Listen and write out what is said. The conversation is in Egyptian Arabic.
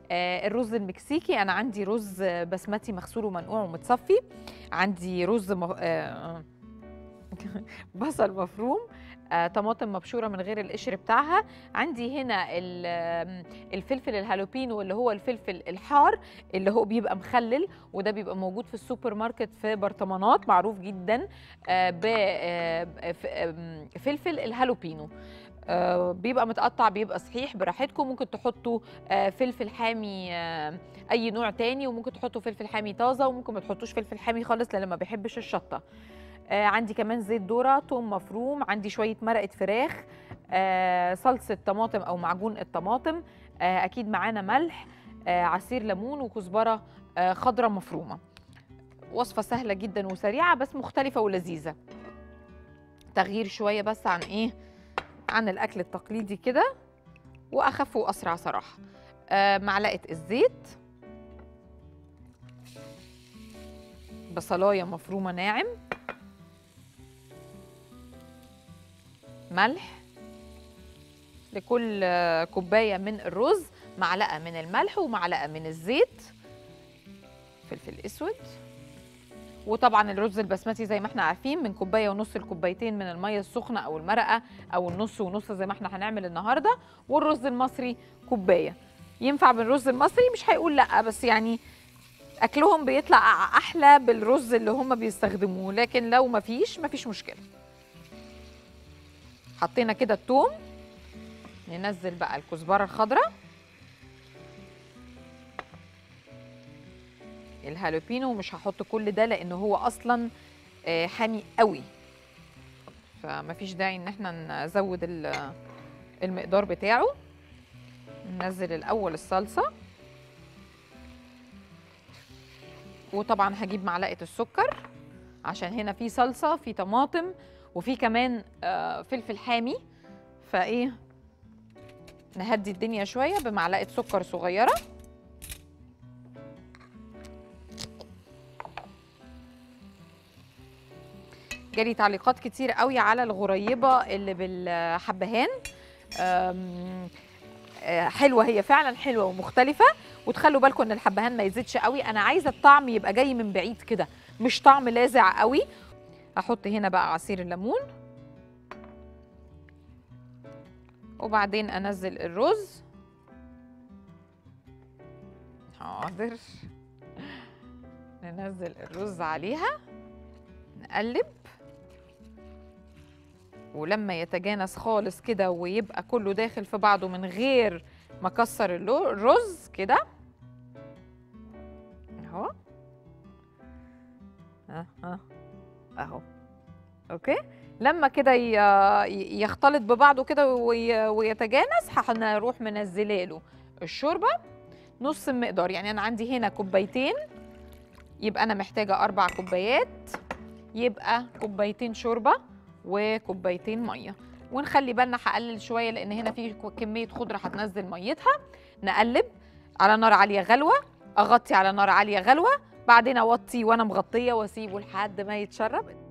آه، الرز المكسيكي انا عندي رز بسمتي مغسول ومنقوع ومتصفي عندي رز م... آه، بصل مفروم آه، طماطم مبشوره من غير القشر بتاعها عندي هنا ال- آم، الفلفل الهالوبينو اللي هو الفلفل الحار اللي هو بيبقى مخلل وده بيبقى موجود في السوبر ماركت في برطمانات معروف جدا بفلفل الهالوبينو آه، بيبقى متقطع بيبقى صحيح براحتكم ممكن تحطوا آه، فلفل حامي آه، اي نوع تاني وممكن تحطوا فلفل حامي طازه وممكن ما تحطوش فلفل حامي خالص لان ما بيحبش الشطه آه، عندي كمان زيت ذره توم مفروم عندي شويه مرقه فراخ آه، صلصه طماطم او معجون الطماطم آه، اكيد معانا ملح آه، عصير ليمون وكزبره آه، خضراء مفرومه وصفه سهله جدا وسريعه بس مختلفه ولذيذه تغيير شويه بس عن ايه عن الاكل التقليدي كده واخف واسرع صراحه آه، معلقه الزيت بصلايه مفرومه ناعم ملح لكل آه، كوبايه من الرز معلقه من الملح ومعلقه من الزيت فلفل اسود وطبعا الرز البسمتي زي ما احنا عارفين من كوبايه ونص لكوبايتين من الميه السخنه او المرقه او النص ونص زي ما احنا هنعمل النهارده والرز المصري كوبايه ينفع بالرز المصري مش هيقول لا بس يعني اكلهم بيطلع احلى بالرز اللي هم بيستخدموه لكن لو ما فيش ما فيش مشكله حطينا كده الثوم ننزل بقى الكزبره الخضراء الهالوبينو مش هحط كل ده لان هو اصلا آه، حامي قوي فمفيش داعي ان احنا نزود ال- المقدار بتاعه ننزل الاول الصلصه وطبعا هجيب معلقه السكر عشان هنا في صلصه في طماطم وفي كمان آه، فلفل حامي فايه نهدي الدنيا شويه بمعلقه سكر صغيره جالي تعليقات كتير قوي على الغريبه اللي بالحبهان أم، آه، حلوه هي فعلا حلوه ومختلفه وتخلوا بالكم ان الحبهان ما يزيدش قوي انا عايزه الطعم يبقى جاي من بعيد كده مش طعم لاذع قوي احط هنا بقى عصير الليمون وبعدين انزل الرز حاضر ننزل الرز عليها نقلب ولما يتجانس خالص كده ويبقى كله داخل في بعضه من غير ما اكسر اللو- الرز كده اهو ها ها اهو اوكي لما كده ي- ي- يختلط ببعضه كده وي- ويتجانس هنروح منزله له الشوربه نص المقدار يعني انا عندي هنا كوبايتين يبقى انا محتاجه اربع كوبايات يبقى كوبايتين شوربه وكوبايتين ميه ونخلي بالنا هقلل شويه لان هنا في كو- كميه خضره هتنزل ميتها نقلب على نار عاليه غلوه اغطي على نار عاليه غلوه بعدين اوطي وانا مغطيه واسيبه لحد ما يتشرب